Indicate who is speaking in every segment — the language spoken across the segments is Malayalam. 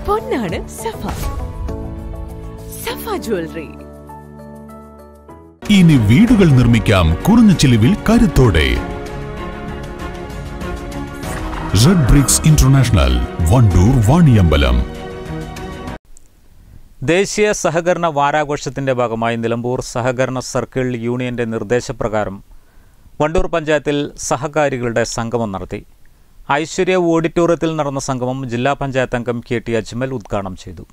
Speaker 1: പൊന്നാണ് സഫ സഫ ജ്വല്ലറി
Speaker 2: ഇനി വീടുകൾ നിർമ്മിക്കാം കുറഞ്ഞ ചിലവിൽ കരുത്തോടെ red bricks international Wandoor Vaniyambalam
Speaker 3: ദേശീയ സഹകരണ വാരാഘോഷത്തിന്റെ ഭാഗമായി നിലമ്പൂർ സഹകരണ സർക്കിൾ യൂണിയന്റെ നിർദ്ദേശപ്രകാരം വണ്ടൂർ പഞ്ചായത്തിൽ സഹകാരികളുടെ സംഗമം നടത്തി ഐശ്വര്യ ഓഡിറ്റോറിയത്തിൽ നടന്ന സംഗമം ജില്ലാ പഞ്ചായത്ത് അംഗം കെ ടി അജ്മൽ ഉദ്ഘാടനം ചെയ്തു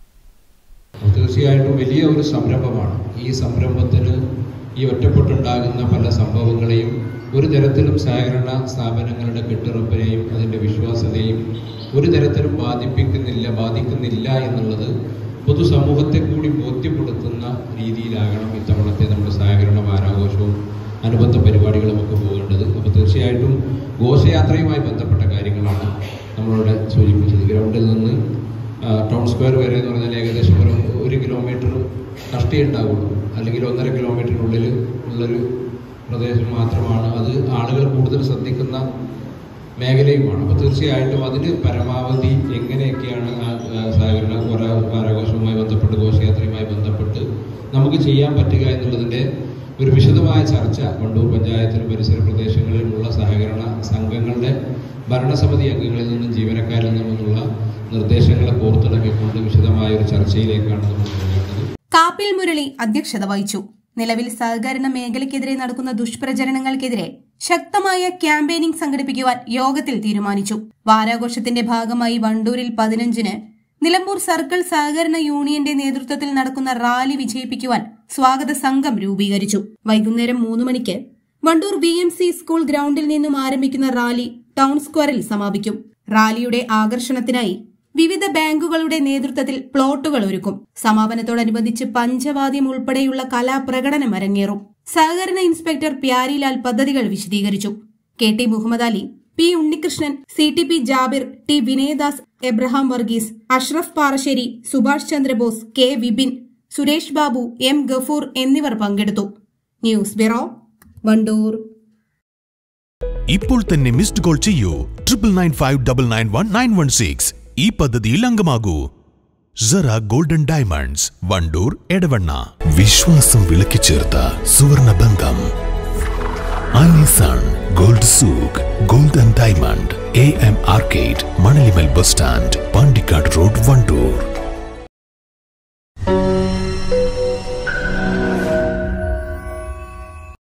Speaker 4: തീർച്ചയായിട്ടും വലിയ ഒരു സംരംഭമാണ് ഈ സംരംഭത്തിന് ഈ ഒറ്റപ്പെട്ടുണ്ടാകുന്ന പല സംഭവങ്ങളെയും ഒരു തരത്തിലും സഹകരണ സ്ഥാപനങ്ങളുടെ കെട്ടുറപ്പിനെയും അതിൻ്റെ വിശ്വാസ്യതയും ഒരു തരത്തിലും ബാധിപ്പിക്കുന്നില്ല ബാധിക്കുന്നില്ല എന്നുള്ളത് പൊതുസമൂഹത്തെ കൂടി ബോധ്യപ്പെടുത്തുന്ന രീതിയിലാകണം ഇത്തവണത്തെ നമ്മുടെ സഹകരണ വാരാഘോഷവും അനുബന്ധ പരിപാടികളും ഒക്കെ പോകേണ്ടത് അപ്പോൾ തീർച്ചയായിട്ടും ഘോഷയാത്രയുമായി ബന്ധപ്പെട്ട കാര്യങ്ങളാണ് നമ്മളിവിടെ സൂചിപ്പിച്ചത് ഗ്രൗണ്ടിൽ നിന്ന് ആ, ടൗൺ സ്ക്വയർ വരെ എന്ന് പറഞ്ഞാൽ ഏകദേശം ഒരു ഒരു കിലോമീറ്റർ കഷ്ടി ഉണ്ടാവുള്ളൂ അല്ലെങ്കിൽ ഒന്നര കിലോമീറ്ററിനുള്ളിൽ ഉള്ളൊരു പ്രദേശം മാത്രമാണ് അത് ആളുകൾ കൂടുതൽ ശ്രദ്ധിക്കുന്ന മേഖലയുമാണ് അപ്പോൾ തീർച്ചയായിട്ടും അതിന് പരമാവധി എങ്ങനെയൊക്കെയാണ് ആ ആ, സഹകരണ വാര- വാരാഘോഷവുമായി ബന്ധപ്പെട്ട് ഘോഷയാത്രയുമായി ബന്ധപ്പെട്ട് നമുക്ക് ചെയ്യാൻ പറ്റുക എന്നുള്ളതിൻ്റെ ഒരു വിശദമായ ചർച്ച വണ്ടൂർ പഞ്ചായത്തിലും പരിസര പ്രദേശങ്ങളിലുമുള്ള സഹകരണ സംഘങ്ങളുടെ ഭരണസമിതി അംഗങ്ങളിൽ നിന്നും ജീവനക്കാരിൽ നിന്നുമുള്ള നിർദ്ദേശങ്ങളെ കോർത്തിണക്കിക്കൊണ്ട് വിശദമായ ഒരു ചർച്ചയിലേക്കാണ് നമ്മൾ പോകേണ്ടത്
Speaker 5: കാപ്പിൽ മുരളി അധ്യക്ഷത വഹിച്ചു നിലവിൽ സഹകരണ മേഖലയ്ക്കെതിരെ നടക്കുന്ന ദുഷ്പ്രചരണങ്ങൾക്കെതിരെ ശക്തമായ ക്യാമ്പയിനിംഗ് സംഘടിപ്പിക്കുവാൻ യോഗത്തിൽ തീരുമാനിച്ചു വാരാഘോഷത്തിന്റെ ഭാഗമായി വണ്ടൂരിൽ പതിനഞ്ചിന് നിലമ്പൂർ സർക്കിൾ സഹകരണ യൂണിയന്റെ നേതൃത്വത്തിൽ നടക്കുന്ന റാലി വിജയിപ്പിക്കുവാൻ സ്വാഗത സംഘം രൂപീകരിച്ചു വൈകുന്നേരം മൂന്ന് മണിക്ക് Wandoor B M C school ഗ്രൌണ്ടിൽ നിന്നും ആരംഭിക്കുന്ന റാലി ടൗൺ സ്ക്വയറിൽ സമാപിക്കും റാലിയുടെ ആകർഷണത്തിനായി വിവിധ ബാങ്കുകളുടെ നേതൃത്വത്തിൽ പ്ലോട്ടുകൾ ഒരുക്കും സമാപനത്തോടനുബന്ധിച്ച് പഞ്ചവാദ്യം ഉൾപ്പെടെയുള്ള കലാപ്രകടനം അരങ്ങേറും സഹകരണ ഇൻസ്പെക്ടർ പ്യാരിലാൽ പദ്ധതികൾ വിശദീകരിച്ചു K T Muhammad Ali P Unnikrishnan C T P Jabir T Vinayadas Abraham Varghese Ashraf Parassery Subhash Chandrabose K Vipin Suresh Babu M Gafoor എന്നിവർ പങ്കെടുത്തു ന്യൂസ് ബ്യൂറോ വണ്ടൂർ
Speaker 2: ഇപ്പോൾ തന്നെ മിസ്ഡ് കോൾ ചെയ്യൂ triple nine five double nine one nine one six ഈ പദ്ധതിയിൽ അംഗമാകൂ സറ ഗോൾഡൻ ഡയമണ്ട്സ് വണ്ടൂർ എടവണ്ണ വിശ്വാസം വിളക്കിച്ചേർത്ത സുവർണ ബന്ധം Alison gold souk gold and diamond A M arcade Manalimal bus stand Pandikkad road Wandoor